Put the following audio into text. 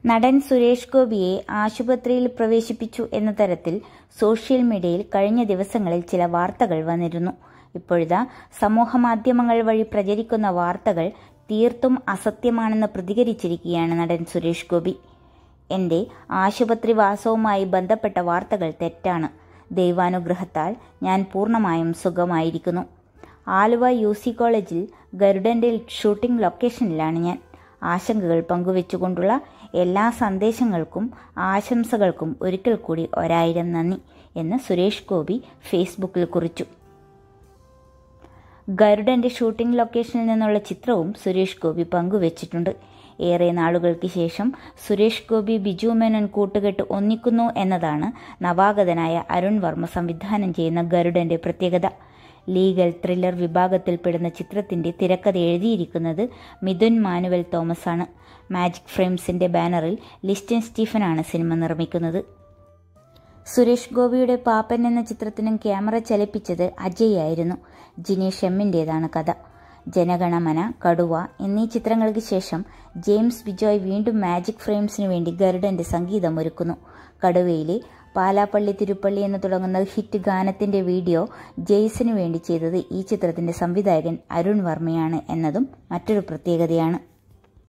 നടൻ സുരേഷ് ഗോപിയെ ആശുപത്രിയിൽ പ്രവേശിപ്പിച്ചു എന്ന തരത്തിൽ സോഷ്യൽ മീഡിയയിൽ കഴിഞ്ഞ ദിവസങ്ങളിൽ ചില വാർത്തകൾ വന്നിരുന്നു ഇപ്പോഴിതാ സമൂഹമാധ്യമങ്ങൾ വഴി പ്രചരിക്കുന്ന വാർത്തകൾ തീർത്തും അസത്യമാണെന്ന് പ്രതികരിച്ചിരിക്കുകയാണ് നടൻ സുരേഷ് ഗോപി എന്റെ ആശുപത്രി വാസവുമായി ബന്ധപ്പെട്ട വാർത്തകൾ തെറ്റാണ് ദൈവാനുഗ്രഹത്താൽ ഞാൻ പൂർണ്ണമായും സുഖമായിരിക്കുന്നു ആലുവ യു സി കോളേജിൽ ഗരുഡന്റെ ഷൂട്ടിംഗ് ലൊക്കേഷനിലാണ് ഞാൻ ആശങ്കകൾ പങ്കുവെച്ചുകൊണ്ടുള്ള എല്ലാ സന്ദേശങ്ങൾക്കും ആശംസകൾക്കും ഒരിക്കൽ കൂടി ഒരായിരം നന്ദി എന്ന് സുരേഷ് ഗോപി ഫേസ്ബുക്കിൽ കുറിച്ചു ഗരുഡന്റെ ഷൂട്ടിംഗ് ലൊക്കേഷനിൽ നിന്നുള്ള ചിത്രവും സുരേഷ് ഗോപി പങ്കുവച്ചിട്ടുണ്ട് ഏറെ നാളുകൾക്ക് ശേഷം സുരേഷ് ഗോപി ബിജു മേനോൻ കൂട്ടുകെട്ട് ഒന്നിക്കുന്നു എന്നതാണ് നവാഗതനായ അരുൺ വർമ്മ സംവിധാനം ചെയ്യുന്ന ഗരുഡന്റെ പ്രത്യേകത ലീഗൽ ത്രില്ലർ വിഭാഗത്തിൽപ്പെടുന്ന ചിത്രത്തിന്റെ തിരക്കഥ എഴുതിയിരിക്കുന്നത് മിഥുൻ മാനുവൽ തോമസ് ആണ് മാജിക് ഫ്രെയിംസിന്റെ ബാനറിൽ ലിസ്റ്റൻ സ്റ്റീഫനാണ് സിനിമ നിർമ്മിക്കുന്നത് സുരേഷ് ഗോപിയുടെ പാപ്പൻ എന്ന ചിത്രത്തിനും ക്യാമറ ചലിപ്പിച്ചത് അജയ് ആയിരുന്നു ജിനേഷ് എമ്മിൻ്റേതാണ് കഥ ജനഗണമന കടുവ എന്നീ ചിത്രങ്ങൾക്ക് ശേഷം ജെയിംസ് ബിജോയ് വീണ്ടും മാജിക് ഫ്രെയിംസിനു വേണ്ടി ഗരുഡന്റെ സംഗീതം ഒരുക്കുന്നു കടുവയിലെ പാലാപ്പള്ളി തിരുപ്പള്ളി എന്ന് തുടങ്ങുന്ന ഹിറ്റ് ഗാനത്തിന്റെ വീഡിയോ ജെയ്സിനു വേണ്ടി ചെയ്തത് ഈ ചിത്രത്തിന്റെ സംവിധായകൻ അരുൺ വർമ്മയാണ് എന്നതും മറ്റൊരു പ്രത്യേകതയാണ്